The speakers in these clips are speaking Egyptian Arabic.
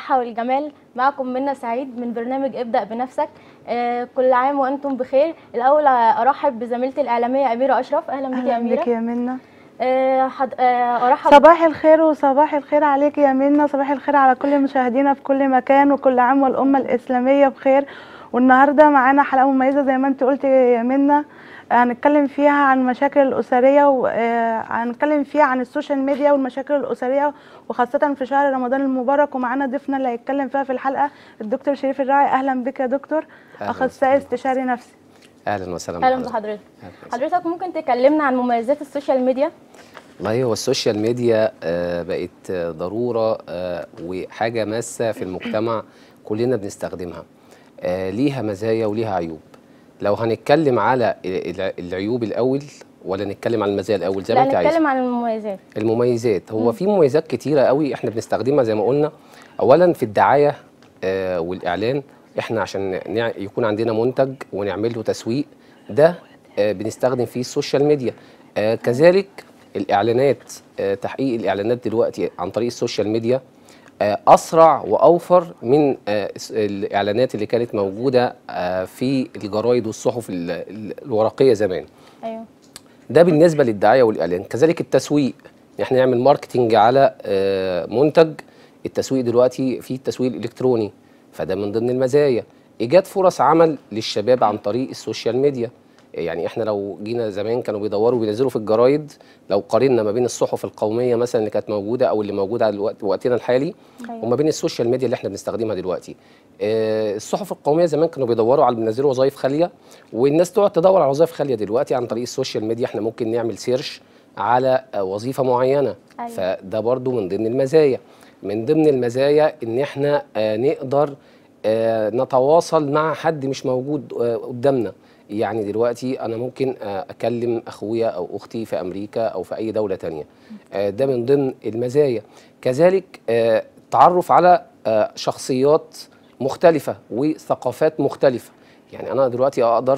الصحة والجمال معكم منى سعيد من برنامج ابدأ بنفسك آه، كل عام وأنتم بخير الأول أرحب بزميلتي الإعلامية أميرة أشرف أهلا بك يا اهلا بك أميرة يا منى آه، حد- آه، أرحب صباح الخير وصباح الخير عليك يا منى صباح الخير على كل مشاهدينا في كل مكان وكل عام والامه الاسلاميه بخير والنهارده معانا حلقه مميزه زي ما انت قلتي يا منى هنتكلم فيها عن المشاكل الاسريه وهنتكلم فيها عن السوشيال ميديا والمشاكل الاسريه وخاصه في شهر رمضان المبارك ومعانا ضيفنا اللي هيتكلم فيها في الحلقه الدكتور شريف الراعي اهلا بك يا دكتور أهلاً اخصائي وسهلاً. استشاري نفسي اهلا وسهلا أهلا بحضرتك. بحضرتك أهلاً وسهلاً. حضرتك ممكن تكلمنا عن مميزات السوشيال ميديا والله هو السوشيال ميديا آه، بقت آه، ضروره آه، وحاجه ماسه في المجتمع كلنا بنستخدمها آه، ليها مزايا وليها عيوب لو هنتكلم على الع- العيوب الاول ولا نتكلم على المزايا الاول زي ما لا انت عايز نتكلم عن المميزات المميزات هو في مميزات كتيرة قوي احنا بنستخدمها زي ما قلنا اولا في الدعاية آه والاعلان احنا عشان نع- يكون عندنا منتج ونعمل له تسويق ده آه بنستخدم فيه السوشيال ميديا آه كذلك الاعلانات آه تحقيق الاعلانات دلوقتي عن طريق السوشيال ميديا آه اسرع واوفر من آه الس- الاعلانات اللي كانت موجوده آه في الجرايد والصحف ال- ال- الورقيه زمان أيوه ده بالنسبه للدعايه والاعلان كذلك التسويق احنا نعمل ماركتنج على آه، منتج التسويق دلوقتي في التسويق الالكتروني فده من ضمن المزايا ايجاد فرص عمل للشباب عن طريق السوشيال ميديا يعني احنا لو جينا زمان كانوا بيدوروا وبينزلوا في الجرايد لو قارنا ما بين الصحف القوميه مثلا اللي كانت موجوده او اللي موجوده على الوقت وقتنا الحالي أيوة. وما بين السوشيال ميديا اللي احنا بنستخدمها دلوقتي آه، الصحف القوميه زمان كانوا بيدوروا على بينزلوا وظائف خاليه والناس تقعد تدور على وظائف خاليه دلوقتي عن طريق السوشيال ميديا احنا ممكن نعمل سيرش على آه، وظيفه معينه أيوة. فده برضو من ضمن المزايا من ضمن المزايا ان احنا آه، نقدر آه، نتواصل مع حد مش موجود آه، قدامنا يعني دلوقتي انا ممكن آه، اكلم اخويا او اختي في امريكا او في اي دوله تانية آه، ده من ضمن المزايا كذلك آه، التعرف على آه، شخصيات مختلفه وثقافات مختلفه يعني انا دلوقتي اقدر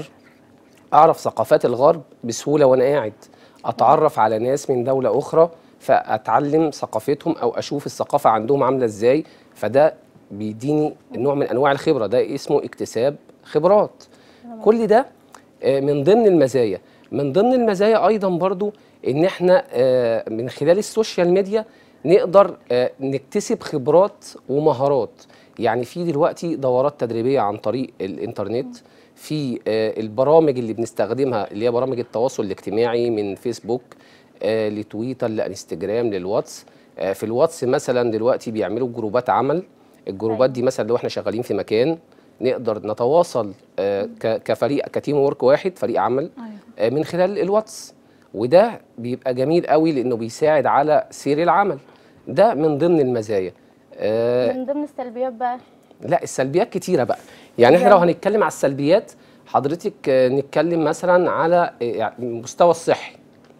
اعرف ثقافات الغرب بسهوله وانا قاعد اتعرف على ناس من دوله اخرى فاتعلم ثقافتهم او اشوف الثقافه عندهم عامله ازاي فده بيديني نوع من انواع الخبره ده اسمه اكتساب خبرات كل ده آه، من ضمن المزايا من ضمن المزايا ايضا برضو ان احنا آه، من خلال السوشيال ميديا نقدر آه، نكتسب خبرات ومهارات يعني في دلوقتي دورات تدريبيه عن طريق الانترنت في آه، البرامج اللي بنستخدمها اللي هي برامج التواصل الاجتماعي من فيسبوك آه، لتويتر لانستجرام للواتس آه، في الواتس مثلا دلوقتي بيعملوا جروبات عمل الجروبات دي مثلا لو احنا شغالين في مكان نقدر نتواصل آه، ك- كفريق كتيم ورك واحد فريق عمل آه، من خلال الواتس وده بيبقى جميل قوي لانه بيساعد على سير العمل ده من ضمن المزايا آه، من ضمن السلبيات بقى لا السلبيات كتيره بقى يعني احنا لو هنتكلم على السلبيات حضرتك آه، نتكلم مثلا على آه، يعني المستوى الصحي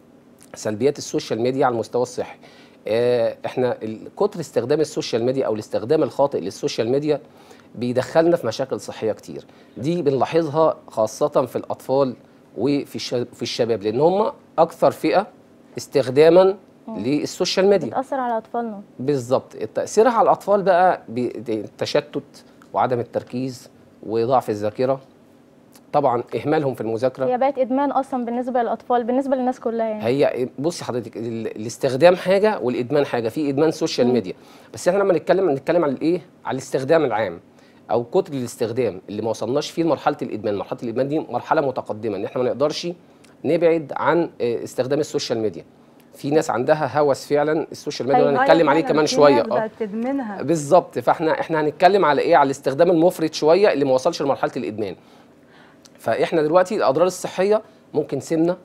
سلبيات السوشيال ميديا على المستوى الصحي آه، احنا ال- كتر استخدام السوشيال ميديا او الاستخدام الخاطئ للسوشيال ميديا بيدخلنا في مشاكل صحيه كتير دي بنلاحظها خاصه في الاطفال وفي الش- في الشباب لان هم اكثر فئه استخداما للسوشيال ميديا بتأثر على أطفالنا بالظبط تأثيرها على الأطفال بقى بالتشتت وعدم التركيز وضعف الذاكرة طبعا إهمالهم في المذاكرة هي بقت إدمان أصلا بالنسبة للأطفال بالنسبة للناس كلها يعني هي بصي حضرتك ال- الاستخدام حاجة والإدمان حاجة في إدمان سوشيال ميديا بس احنا لما نتكلم نتكلم على الإيه على الاستخدام العام أو كتر الاستخدام اللي ما وصلناش فيه لمرحلة الإدمان مرحلة الإدمان دي مرحلة متقدمة إن احنا ما نقدرش نبعد عن آه، استخدام السوشيال ميديا في ناس عندها هوس فعلا السوشيال ميديا أيوة، هنتكلم عليه فعلاً، كمان في شويه ناس بقت تدمنها بالظبط فاحنا احنا هنتكلم على ايه على الاستخدام المفرط شويه اللي ما وصلش لمرحله الادمان فاحنا دلوقتي الاضرار الصحيه ممكن سمنه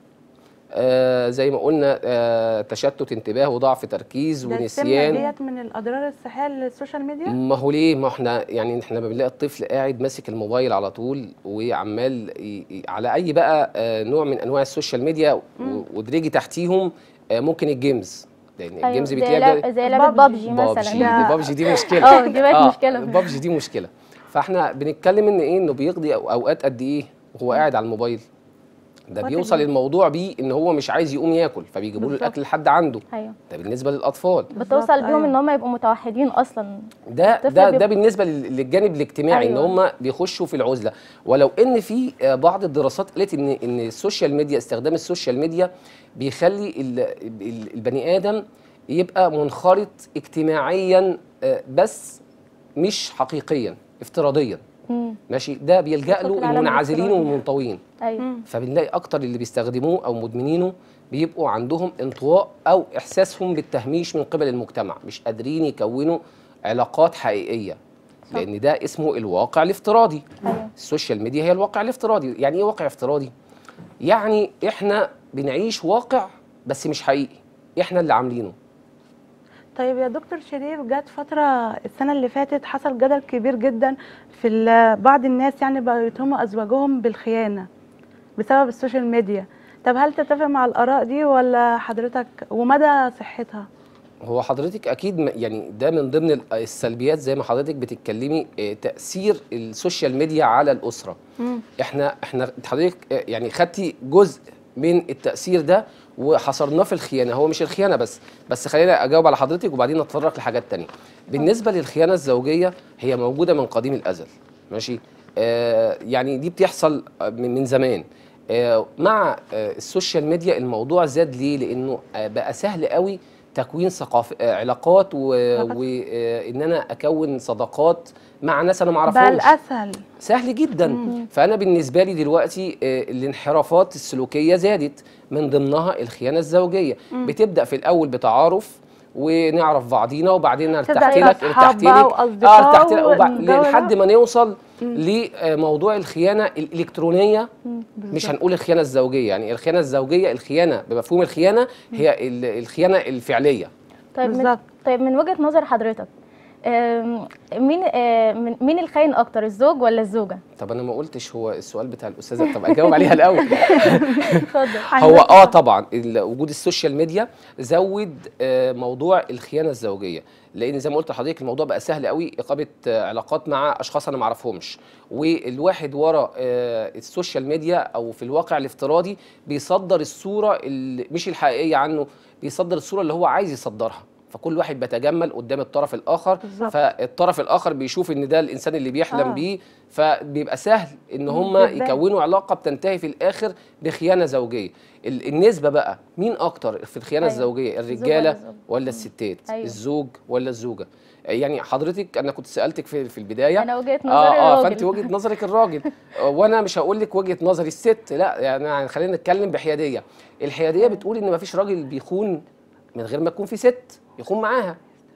آه زي ما قلنا آه تشتت انتباه وضعف تركيز ده السمنة ونسيان ديت من الاضرار الصحيه للسوشيال ميديا ما هو ليه ما احنا يعني احنا لما بنلاقي الطفل قاعد ماسك الموبايل على طول وعمال ي- ي- على اي بقى آه نوع من انواع السوشيال ميديا و- ودريجي تحتيهم آه ممكن الجيمز لان الجيمز زي بيتلعب لعب- زي لعبة بابجي. بابجي بابجي مثلا لا. دي بابجي دي مشكله اه دي بقت مشكلة بابجي دي مشكله فاحنا بنتكلم ان ايه انه بيقضي أو- اوقات قد ايه وهو قاعد على الموبايل ده وقت بيوصل كبير. الموضوع بيه ان هو مش عايز يقوم ياكل فبيجيبوا له بالظبط. الاكل لحد عنده ايوه ده بالنسبه للاطفال بتوصل بيهم أيوة. ان هم يبقوا متوحدين اصلا ده الطفل ده بيبقى- ده بالنسبه لل- للجانب الاجتماعي أيوة. ان هم بيخشوا في العزله ولو ان في آه، بعض الدراسات قالت ان ان السوشيال ميديا استخدام السوشيال ميديا بيخلي ال- ال- البني ادم يبقى منخرط اجتماعيا آه، بس مش حقيقيا افتراضيا مم. ماشي ده بيلجا يدخل في له العالم المنعزلين الافتراضي. والمنطويين ايوه فبنلاقي اكتر اللي بيستخدموه او مدمنينه بيبقوا عندهم انطواء او احساسهم بالتهميش من قبل المجتمع مش قادرين يكونوا علاقات حقيقيه صح. لان ده اسمه الواقع الافتراضي ايوه السوشيال ميديا هي الواقع الافتراضي يعني ايه واقع افتراضي يعني احنا بنعيش واقع بس مش حقيقي احنا اللي عاملينه طيب يا دكتور شريف جت فترة السنة اللي فاتت حصل جدل كبير جدا في ال- بعض الناس يعني بقوا يتهموا أزواجهم بالخيانة بسبب السوشيال ميديا طب هل تتفق مع الآراء دي ولا حضرتك ومدى صحتها؟ هو حضرتك اكيد م- يعني ده من ضمن ال- السلبيات زي ما حضرتك بتتكلمي آه، تاثير السوشيال ميديا على الاسره احنا احنا حضرتك آه، يعني خدتي جزء من التاثير ده وحصرناه في الخيانه هو مش الخيانه بس بس خلينا اجاوب على حضرتك وبعدين نتطرق لحاجات تانية بالنسبه للخيانه الزوجيه هي موجوده من قديم الازل ماشي آه يعني دي بتحصل آه، من من زمان آه مع آه السوشيال ميديا الموضوع زاد ليه لانه آه بقى سهل قوي تكوين ثقافه آه علاقات وان انا اكون صداقات مع ناس انا ما بقى اعرفهمش الأسهل سهل جدا فانا بالنسبه لي دلوقتي آه، الانحرافات السلوكيه زادت من ضمنها الخيانه الزوجيه بتبدا في الاول بتعارف ونعرف بعضينا وبعدين أنا تبدأ ارتحت يبقى لك أصحاب ارتحت بقى لك وأصدقاء اه ارتحت لك وبع- والجو ده. لحد ما نوصل لموضوع الخيانه الالكترونيه مش هنقول الخيانه الزوجيه يعني الخيانه الزوجيه الخيانه بمفهوم الخيانه هي ال- الخيانه الفعليه طيب من بالظبط. طيب من وجهة نظر حضرتك آم، مين آه، من- مين الخاين اكتر الزوج ولا الزوجة؟ طب انا ما قلتش هو السؤال بتاع الاستاذه طب اجاوب عليها الاول اتفضل هو اه طبعا ال- وجود السوشيال ميديا زود آه، موضوع الخيانه الزوجيه لان زي ما قلت لحضرتك الموضوع بقى سهل قوي اقامه آه، علاقات مع اشخاص انا ما اعرفهمش والواحد ورا آه، السوشيال ميديا او في الواقع الافتراضي بيصدر الصوره اللي مش الحقيقيه عنه بيصدر الصوره اللي هو عايز يصدرها فكل واحد بيتجمل قدام الطرف الاخر بالظبط. فالطرف الاخر بيشوف ان ده الانسان اللي بيحلم آه. بيه فبيبقى سهل ان هم جداً. يكونوا علاقه بتنتهي في الاخر بخيانه زوجيه ال- النسبه بقى مين اكتر في الخيانه أيوة. الزوجيه الزوج ولا الرجاله الزوجة؟ ولا الستات أيوة. الزوج ولا الزوجه يعني حضرتك انا كنت سالتك في في البدايه انا وجهة نظري اه اه الراجل. فانت وجهه نظرك الراجل آه، وانا مش هقول لك وجهه نظري الست لا يعني خلينا نتكلم بحياديه الحياديه بتقول ان مفيش راجل بيخون من غير ما يكون في ست يخون معاها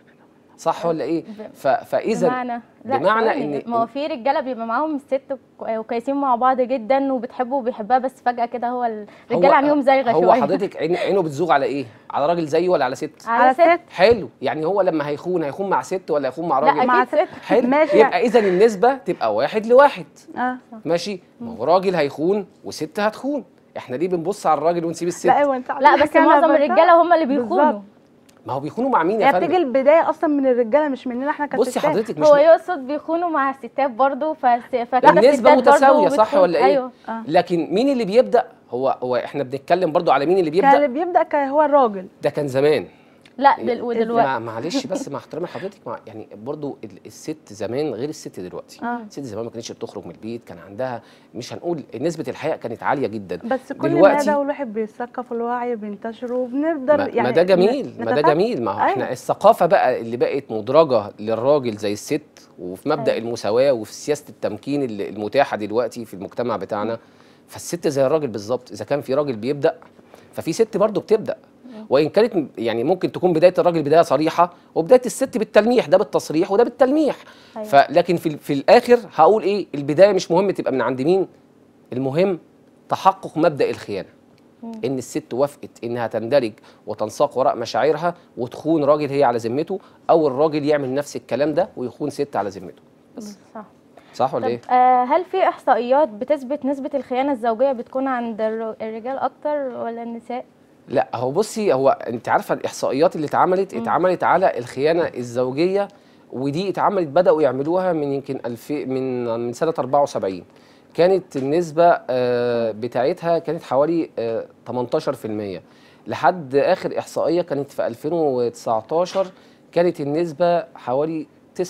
صح ولا ايه ف- فاذا بمعنى لا بمعنى ثواني، إن- ما هو في رجاله بيبقى معاهم ست وك- وكويسين مع بعض جدا وبتحبه وبيحبها بس فجاه كده هو الرجاله عندهم زيغه هو شويه حضرتك عين- عينه بتزوغ على ايه على راجل زيه ولا على ست على ست حلو يعني هو لما هيخون هيخون مع ست ولا هيخون مع لا راجل مع اكيد ست حلو ماشي. يبقى اذا النسبه تبقى واحد لواحد اه ماشي ما هو راجل هيخون وست هتخون احنا ليه بنبص على الراجل ونسيب الست لا ايوه انت لا عندك بس أنا معظم بس- الرجاله هم اللي بيخونوا بالظبط. ما هو بيخونوا مع مين يا هي بتيجي فندم البدايه اصلا من الرجاله مش مننا احنا كستات بصي حضرتك مش هو يقصد بيخونوا مع الستات برضه فس... فكده النسبه الستات برضه متساويه صح بتخون. ولا ايه ايوه آه. لكن مين اللي بيبدا هو هو احنا بنتكلم برضو على مين اللي كان بيبدا اللي بيبدا كان هو الراجل ده كان زمان لا دل... ودلوقتي مع معلش بس مع احترامي لحضرتك مع يعني برضو ال- الست زمان غير الست دلوقتي آه. الست زمان ما كانتش بتخرج من البيت كان عندها مش هنقول نسبه الحياء كانت عاليه جدا بس كل ما دلوقتي ده والواحد بيثقف الوعي بينتشر وبنقدر ما, يعني ما ده جميل ما ده نتفهم. جميل ما هو احنا أيوة. الثقافه بقى اللي بقت مدرجه للراجل زي الست وفي مبدا أيوة. المساواه وفي سياسه التمكين اللي- المتاحه دلوقتي في المجتمع بتاعنا فالست زي الراجل بالظبط اذا كان في راجل بيبدا ففي ست برضه بتبدا وان كانت م- يعني ممكن تكون بدايه الراجل بدايه صريحه وبدايه الست بالتلميح ده بالتصريح وده بالتلميح أيوة. فلكن في ال- في الاخر هقول ايه البدايه مش مهم تبقى من عند مين المهم تحقق مبدا الخيانه ان الست وافقت انها تندرج وتنساق وراء مشاعرها وتخون راجل هي على ذمته او الراجل يعمل نفس الكلام ده ويخون ست على ذمته صح صح ولا طب ايه آه هل في احصائيات بتثبت نسبه الخيانه الزوجيه بتكون عند الر- الرجال اكتر ولا النساء لا هو بصي هو انت عارفه الاحصائيات اللي اتعملت اتعملت على الخيانه الزوجيه ودي اتعملت بداوا يعملوها من يمكن 2000 من من سنه 74 كانت النسبه آه، بتاعتها كانت حوالي آه، 18% لحد اخر احصائيه كانت في 2019 كانت النسبه حوالي 49%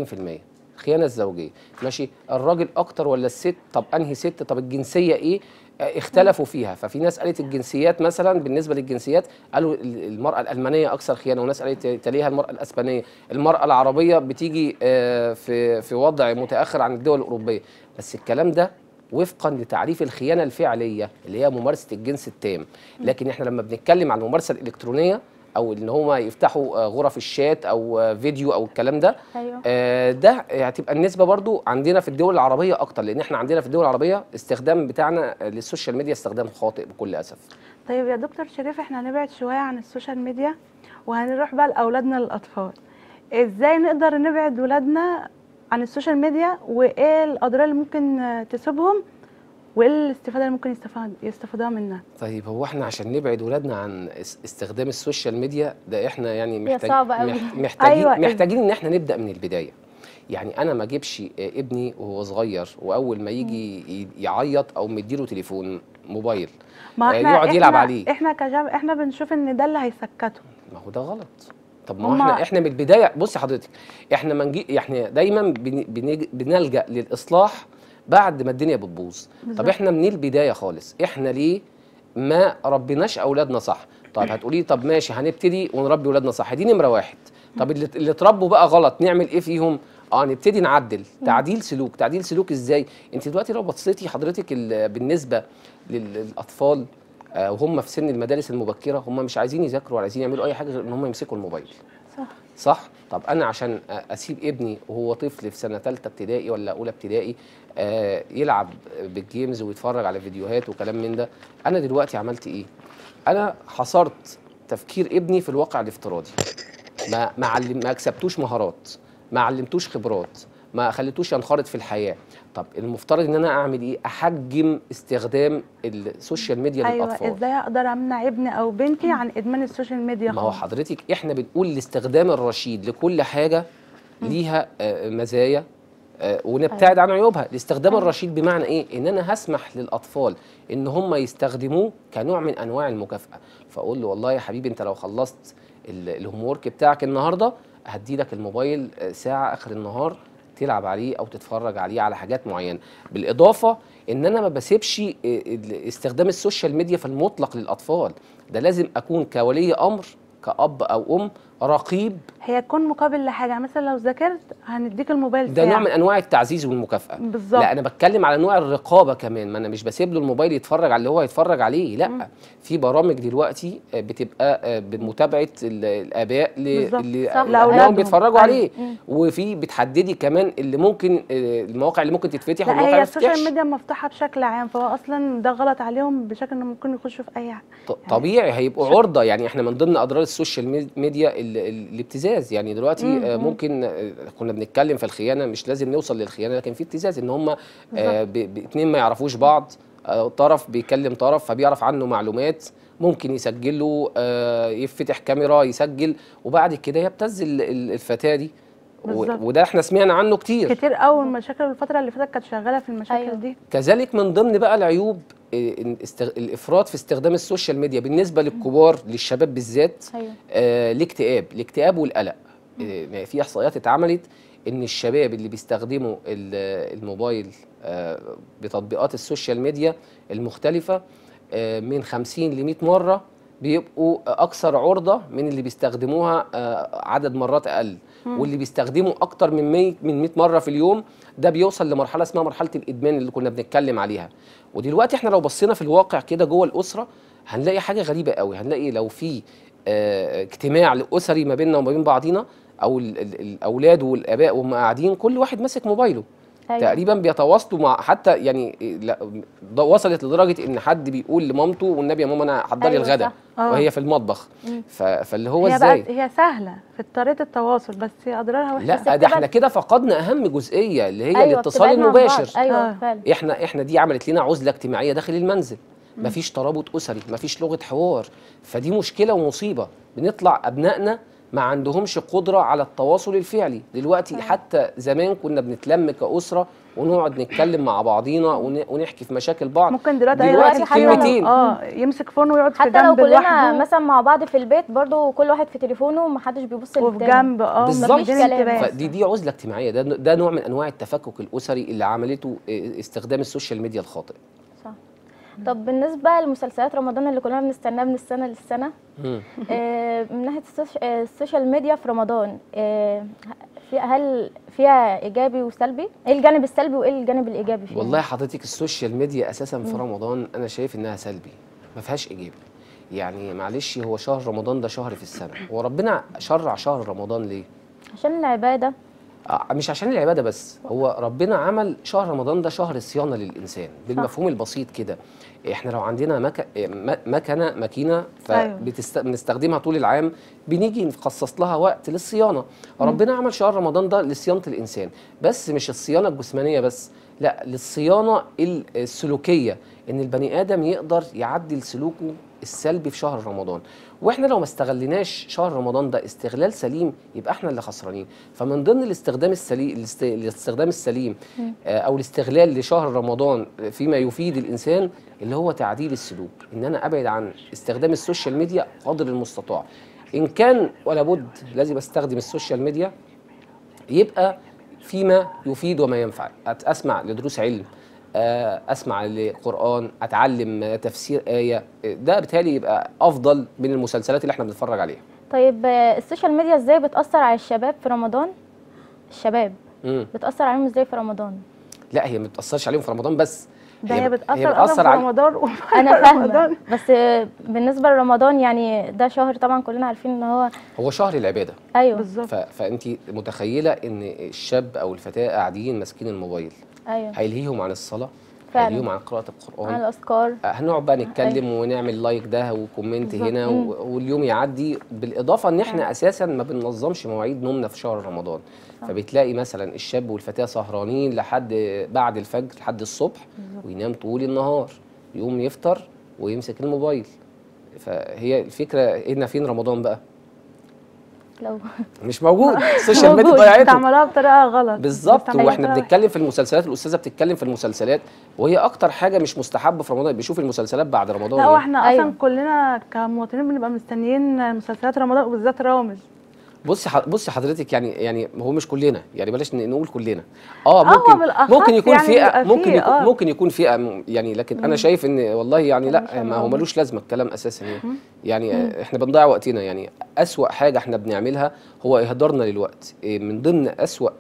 الخيانه الزوجيه ماشي الراجل اكتر ولا الست طب انهي ست طب الجنسيه ايه آه، اختلفوا فيها ففي ناس قالت الجنسيات مثلا بالنسبه للجنسيات قالوا ال- المراه الالمانيه اكثر خيانه وناس قالت تليها المراه الاسبانيه المراه العربيه بتيجي آه، في في وضع متاخر عن الدول الاوروبيه بس الكلام ده وفقا لتعريف الخيانه الفعليه اللي هي ممارسه الجنس التام لكن احنا لما بنتكلم عن الممارسه الالكترونيه او ان هم يفتحوا آه، غرف الشات او آه، فيديو او الكلام ده ايوه آه، ده هتبقى النسبه برضو عندنا في الدول العربيه اكتر لان احنا عندنا في الدول العربيه استخدام بتاعنا آه، للسوشيال ميديا استخدام خاطئ بكل اسف طيب يا دكتور شريف احنا هنبعد شويه عن السوشيال ميديا وهنروح بقى لاولادنا الاطفال ازاي نقدر نبعد ولادنا عن السوشيال ميديا وايه الاضرار اللي ممكن آه، تصيبهم وايه الاستفاده اللي ممكن يستفاد يستفادوها منها طيب هو احنا عشان نبعد ولادنا عن اس- استخدام السوشيال ميديا ده احنا يعني محتاج صعبة أوي. مح- محتاجين أيوة. محتاجين ان احنا نبدا من البدايه يعني انا ما اجيبش آه، ابني وهو صغير واول ما يجي ي- يعيط او مديله تليفون موبايل ما آه، احنا يقعد يلعب احنا- عليه. احنا كشباب احنا بنشوف ان ده اللي هيسكته ما هو ده غلط طب ما هو هما- احنا احنا من البدايه بص حضرتك احنا ما نجي احنا دايما بن- بنج- بنلجا للاصلاح بعد ما الدنيا بتبوظ طب بالظبط. احنا من البدايه خالص احنا ليه ما ربيناش اولادنا صح طب هتقولي طب ماشي هنبتدي ونربي اولادنا صح دي نمره واحد طب اللي اللي اتربوا بقى غلط نعمل ايه فيهم اه نبتدي نعدل تعديل سلوك تعديل سلوك ازاي انت دلوقتي لو بصيتي حضرتك ال- بالنسبه لل- للاطفال آه، وهم في سن المدارس المبكره هم مش عايزين يذاكروا ولا عايزين يعملوا اي حاجه غير ان هم يمسكوا الموبايل صح صح طب انا عشان اسيب ابني وهو طفل في سنه ثالثه ابتدائي ولا اولى ابتدائي آه يلعب بالجيمز ويتفرج على فيديوهات وكلام من ده انا دلوقتي عملت ايه انا حصرت تفكير ابني في الواقع الافتراضي ما ما علم ما كسبتوش مهارات ما علمتوش خبرات ما خليتوش ينخرط في الحياه طب المفترض ان انا اعمل ايه احجم استخدام السوشيال ميديا ايوه للاطفال ازاي اقدر امنع ابني او بنتي عن ادمان السوشيال ميديا ما هو خالص؟ حضرتك احنا بنقول الاستخدام الرشيد لكل حاجه ليها آه، مزايا آه، ونبتعد عن عيوبها الاستخدام الرشيد بمعنى ايه ان انا هسمح للاطفال ان هم يستخدموه كنوع من انواع المكافاه فاقول له والله يا حبيبي انت لو خلصت الهوم ورك بتاعك النهارده هدي لك الموبايل آه، ساعه اخر النهار تلعب عليه او تتفرج عليه على حاجات معينه بالاضافه ان انا ما بسيبش آه، ال- استخدام السوشيال ميديا في المطلق للاطفال ده لازم اكون كولي امر كاب او ام رقيب هي تكون مقابل لحاجه يعني مثلا لو ذاكرت هنديك الموبايل ده نوع ساعة. من انواع التعزيز والمكافاه بالظبط لا انا بتكلم على نوع الرقابه كمان ما انا مش بسيب له الموبايل يتفرج على اللي هو يتفرج عليه لا في برامج دلوقتي آه، بتبقى آه، بمتابعه ال- الاباء ل- بالظبط. اللي صح. ابنائهم لأولادهم. بيتفرجوا أيوة. عليه وفي بتحددي كمان اللي ممكن آه، المواقع اللي ممكن تتفتح لا والمواقع هي ما السوشيال تتفتحش ميديا مفتوحه بشكل عام فهو اصلا ده غلط عليهم بشكل انهم ممكن يخشوا في اي حاجه ط- طبيعي هيبقوا عرضه يعني احنا من ضمن اضرار السوشيال مي- ميديا ال- ال- الابتزاز يعني دلوقتي آه، ممكن آه، كنا بنتكلم في الخيانه مش لازم نوصل للخيانه لكن في ابتزاز ان هم اتنين ما يعرفوش بعض آه، طرف بيكلم طرف فبيعرف عنه معلومات ممكن يسجل له آه، يفتح كاميرا يسجل وبعد كده يبتز ال- ال- الفتاه دي و- بالظبط. وده احنا سمعنا عنه كتير كتير قوي المشاكل الفتره اللي فاتت كانت شغاله في المشاكل أيوة. دي كذلك من ضمن بقى العيوب آه، إن استغ- الافراط في استخدام السوشيال ميديا بالنسبه للكبار للشباب بالذات ايوه آه، الاكتئاب الاكتئاب والقلق آه، في احصائيات اتعملت ان الشباب اللي بيستخدموا ال- الموبايل آه، بتطبيقات السوشيال ميديا المختلفه آه، من 50 ل 100 مره بيبقوا اكثر عرضه من اللي بيستخدموها آه، عدد مرات اقل واللي بيستخدموا اكتر من 100 من 100 مره في اليوم ده بيوصل لمرحله اسمها مرحله الادمان اللي كنا بنتكلم عليها ودلوقتي احنا لو بصينا في الواقع كده جوه الاسره هنلاقي حاجه غريبه قوي هنلاقي لو في آه، اجتماع اسري ما بيننا وما بين بعضينا او ال- ال- الاولاد والاباء وهم قاعدين كل واحد ماسك موبايله أيوة. تقريبا بيتواصلوا مع حتى يعني لا ده وصلت لدرجه ان حد بيقول لمامته والنبي يا ماما انا حضري أيوة الغدا صح. آه. وهي في المطبخ ف- فاللي هو هي ازاي بقت هي سهله في طريقه التواصل بس هي اضرارها وحشه لا بس ده بتبقى- احنا كده فقدنا اهم جزئيه اللي هي أيوة، الاتصال بتبعدنا عن بعض. المباشر ايوه آه. فعلا احنا احنا دي عملت لنا عزله اجتماعيه داخل المنزل مفيش ترابط اسري مفيش لغه حوار فدي مشكله ومصيبه بنطلع ابنائنا ما عندهمش قدره على التواصل الفعلي دلوقتي حتى زمان كنا بنتلم كاسره ونقعد نتكلم مع بعضينا ون- ونحكي في مشاكل بعض ممكن دلوقتي اي دلوقتي واحد فينا كلمتين. اه يمسك فون ويقعد في حتى لو جنب كلنا لوحده مثلا مع بعض في البيت برضو كل واحد في تليفونه ومحدش بيبص وفي للتاني جنب اه بالظبط. مفيش كلام. انتباه فدي دي عزله اجتماعيه ده ده نوع من انواع التفكك الاسري اللي عملته إيه، استخدام السوشيال ميديا الخاطئ صح طب بالنسبه لمسلسلات رمضان اللي كلنا بنستناها من السنه للسنه مم. آه، من ناحيه السوش- آه، السوشيال ميديا في رمضان آه، في هل فيها ايجابي وسلبي ايه الجانب السلبي وايه الجانب الايجابي فيها والله حضرتك السوشيال ميديا اساسا في رمضان انا شايف انها سلبي ما فيهاش ايجابي يعني معلش هو شهر رمضان ده شهر في السنه هو ربنا شرع شهر رمضان ليه عشان العباده آه، مش عشان العباده بس هو ربنا عمل شهر رمضان ده شهر صيانه للانسان بالمفهوم البسيط كده احنا لو عندنا مك... م- مكنه ماكينه أيوة. فبنستخدمها طول العام بنيجي نخصص لها وقت للصيانه ربنا عمل شهر رمضان ده لصيانه الانسان بس مش الصيانه الجسمانيه بس لا للصيانه ال- السلوكيه ان البني ادم يقدر يعدل سلوكه السلبي في شهر رمضان واحنا لو ما استغليناش شهر رمضان ده استغلال سليم يبقى احنا اللي خسرانين فمن ضمن الاستخدام السليم الاست- الاستخدام السليم آه، او الاستغلال لشهر رمضان فيما يفيد الانسان اللي هو تعديل السلوك ان انا ابعد عن استخدام السوشيال ميديا قدر المستطاع ان كان ولا بد لازم استخدم السوشيال ميديا يبقى فيما يفيد وما ينفع أت- اسمع لدروس علم آه، اسمع لقران اتعلم آه، تفسير ايه آه، ده بالتالي يبقى افضل من المسلسلات اللي احنا بنتفرج عليها طيب آه، السوشيال ميديا ازاي بتاثر على الشباب في رمضان الشباب مم. بتاثر عليهم ازاي في رمضان لا هي ما بتاثرش عليهم في رمضان بس ده هي بتاثر هي اصلا بتاثر في على رمضان وبعد انا فاهمه رمضان. بس آه، بالنسبه لرمضان يعني ده شهر طبعا كلنا عارفين ان هو هو شهر العباده ايوه بالظبط ف... فانت متخيله ان الشاب او الفتاه قاعدين ماسكين الموبايل ايوه هيلهيهم عن الصلاه فعلا. هيلهيهم عن قراءه القران على الاذكار آه، هنقعد بقى نتكلم ونعمل لايك ده وكومنت بالظبط. هنا و- واليوم يعدي بالاضافه ان احنا اساسا ما بننظمش مواعيد نومنا في شهر رمضان فبتلاقي مثلا الشاب والفتاه سهرانين لحد بعد الفجر لحد الصبح وينام طول النهار يقوم يفطر ويمسك الموبايل فهي الفكره هنا فين رمضان بقى لو مش موجود السوشيال ميديا موجود ضيعته بتعملوها بطريقه غلط بالظبط بتعملوها واحنا بطريقة بنتكلم في المسلسلات الاستاذه بتتكلم في المسلسلات وهي اكتر حاجه مش مستحبه في رمضان بيشوف المسلسلات بعد رمضان لا يعني. واحنا اصلا أيوة. كلنا كمواطنين بنبقى مستنيين مسلسلات رمضان وبالذات رامز بص ح- بص حضرتك يعني يعني هو مش كلنا يعني بلاش ن- نقول كلنا اه هو ممكن بالأخص ممكن يكون يعني فئه بيبقى ممكن فيه، يكون آه. ممكن يكون فئه م- يعني لكن انا شايف ان والله يعني لا مش ما هو موجود. ملوش لازمه الكلام اساسا يعني يعني آه، احنا بنضيع وقتنا يعني اسوا حاجه احنا بنعملها هو اهدارنا للوقت إيه، من ضمن اسوا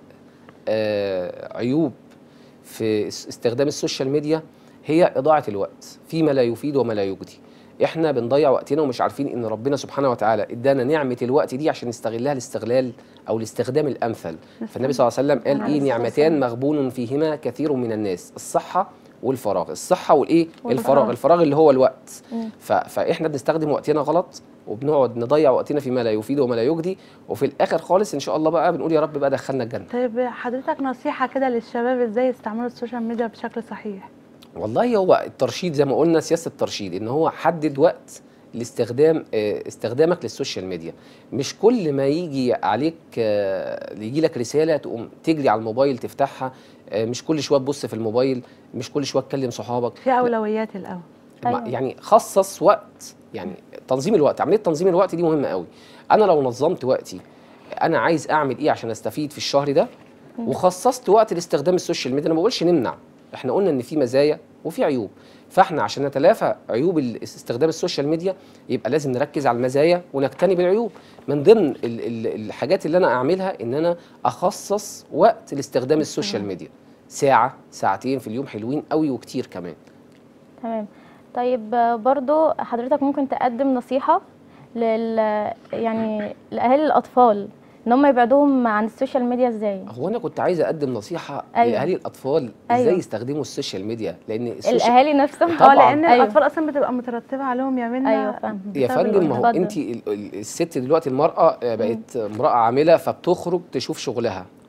آه، عيوب في اس- استخدام السوشيال ميديا هي اضاعه الوقت فيما لا يفيد وما لا يجدي احنا بنضيع وقتنا ومش عارفين ان ربنا سبحانه وتعالى ادانا نعمه الوقت دي عشان نستغلها الاستغلال او الاستخدام الامثل فالنبي صلى الله عليه وسلم قال عليه ايه الصلاة نعمتان مغبون فيهما كثير من الناس الصحه والفراغ الصحه والايه والفراغ. الفراغ الفراغ اللي هو الوقت مم. ف... فاحنا بنستخدم وقتنا غلط وبنقعد نضيع وقتنا فيما لا يفيد وما لا يجدي وفي الاخر خالص ان شاء الله بقى بنقول يا رب بقى دخلنا الجنه طيب حضرتك نصيحه كده للشباب ازاي يستعملوا السوشيال ميديا بشكل صحيح والله هو الترشيد زي ما قلنا سياسه الترشيد ان هو حدد وقت لاستخدام آه، استخدامك للسوشيال ميديا مش كل ما يجي عليك آه، يجي لك رساله تقوم تجري على الموبايل تفتحها آه، مش كل شويه تبص في الموبايل مش كل شويه تكلم صحابك في اولويات الاول مع- أيوة. يعني خصص وقت يعني تنظيم الوقت عمليه تنظيم الوقت دي مهمه قوي انا لو نظمت وقتي انا عايز اعمل ايه عشان استفيد في الشهر ده وخصصت وقت لاستخدام السوشيال ميديا انا ما بقولش نمنع احنا قلنا ان في مزايا وفي عيوب فاحنا عشان نتلافى عيوب ال- استخدام السوشيال ميديا يبقى لازم نركز على المزايا ونجتنب العيوب من ضمن ال- ال- الحاجات اللي انا اعملها ان انا اخصص وقت لاستخدام السوشيال ميديا ساعه ساعتين في اليوم حلوين قوي وكتير كمان تمام طيب آه، برضو حضرتك ممكن تقدم نصيحة لل يعني لأهالي الأطفال إن هم يبعدوهم عن السوشيال ميديا إزاي؟ هو انا كنت عايز اقدم نصيحه أيوة. لاهالي الاطفال ازاي أيوة. يستخدموا السوشيال ميديا لان السوشيال الأهالي نفسهم طبعاً. اه لان أيوة. الاطفال اصلا بتبقى مترتبه عليهم يا منى أيوة فاهمة. يا بسبب فندم ما هو الوقت. انت ال- ال- الست دلوقتي المراه آه، بقت امراه عامله فبتخرج تشوف شغلها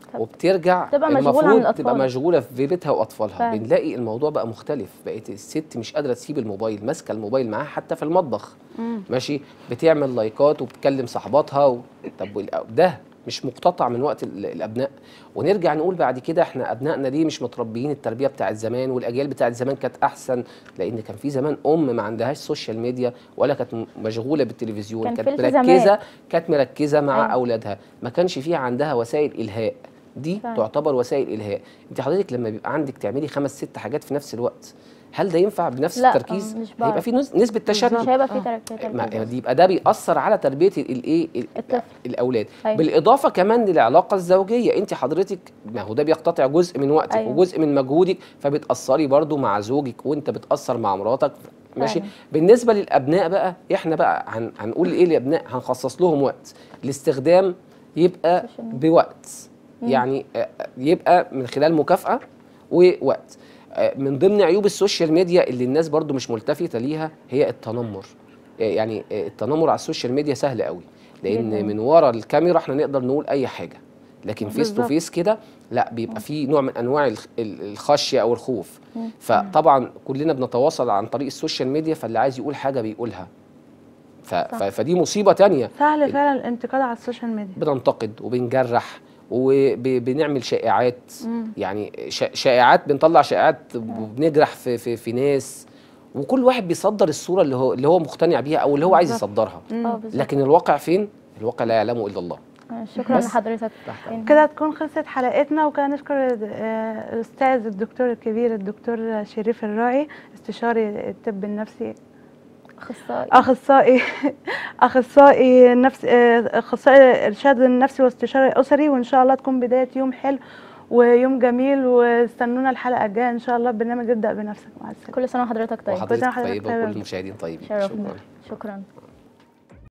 طب وبترجع تبقى مشغولة عن المفروض الأطفال. تبقى مشغوله في بيتها واطفالها فعلا. بنلاقي الموضوع بقى مختلف بقت الست مش قادره تسيب الموبايل ماسكه الموبايل معاها حتى في المطبخ ماشي بتعمل لايكات وبتكلم صاحباتها و... طب والأ- ده مش مقتطع من وقت ال- الابناء ونرجع نقول بعد كده احنا ابنائنا ليه مش متربيين التربيه بتاعت زمان والاجيال بتاعت زمان كانت احسن لان كان في زمان ام ما عندهاش سوشيال ميديا ولا كانت م- مشغوله بالتلفزيون كان كانت في التزامات. مركزه كانت مركزه مع أيوة. اولادها ما كانش فيها عندها وسائل الهاء دي فعلا. تعتبر وسائل الهاء انت حضرتك لما بيبقى عندك تعملي خمس ست حاجات في نفس الوقت هل ده ينفع بنفس لا، التركيز مش بعرف. هيبقى في نس- نسبه تشتت مش هيبقى في تركيز ما دي يبقى ده بيأثر على تربيه الايه ال- الطفل. الاولاد أيوة. بالاضافه كمان للعلاقه الزوجيه انت حضرتك ما هو ده بيقتطع جزء من وقتك أيوة. وجزء من مجهودك فبتاثري برضو مع زوجك وانت بتاثر مع مراتك ماشي فعلا. بالنسبه للابناء بقى احنا بقى هن هنقول ايه للابناء هنخصص لهم وقت الاستخدام يبقى السوشيال ميديا. بوقت يعني آه، يبقى من خلال مكافاه ووقت آه، من ضمن عيوب السوشيال ميديا اللي الناس برضو مش ملتفته ليها هي التنمر آه، يعني آه، التنمر على السوشيال ميديا سهل قوي لان جداً. من ورا الكاميرا احنا نقدر نقول اي حاجه لكن فيس تو بالظبط. فيس كده لا بيبقى في نوع من انواع الخ- ال- الخشيه او الخوف فطبعا كلنا بنتواصل عن طريق السوشيال ميديا فاللي عايز يقول حاجه بيقولها ف... ف... فدي مصيبه تانية سهل فعلا الانتقاد على السوشيال ميديا بننتقد وبنجرح وبنعمل شائعات يعني شا- شائعات بنطلع شائعات وبنجرح في, في, في ناس وكل واحد بيصدر الصوره اللي هو اللي هو مقتنع بيها او اللي هو عايز بالظبط. يصدرها اه بالظبط لكن الواقع فين الواقع لا يعلمه الا الله آه، شكرا بس. لحضرتك تحت كده تكون خلصت حلقتنا وكان نشكر آه، الاستاذ الدكتور الكبير الدكتور شريف الراعي استشاري الطب النفسي اخصائي اخصائي اخصائي نفس آه، اخصائي ارشاد النفسي واستشاري اسري وان شاء الله تكون بدايه يوم حلو ويوم جميل واستنونا الحلقه الجايه ان شاء الله برنامج ابدا بنفسك مع السلامه كل سنه وحضرتك طيب كل وحضرتك سنة وحضرتك طيبه طيبة. وكل المشاهدين طيبين شرفنا شكرا شكرا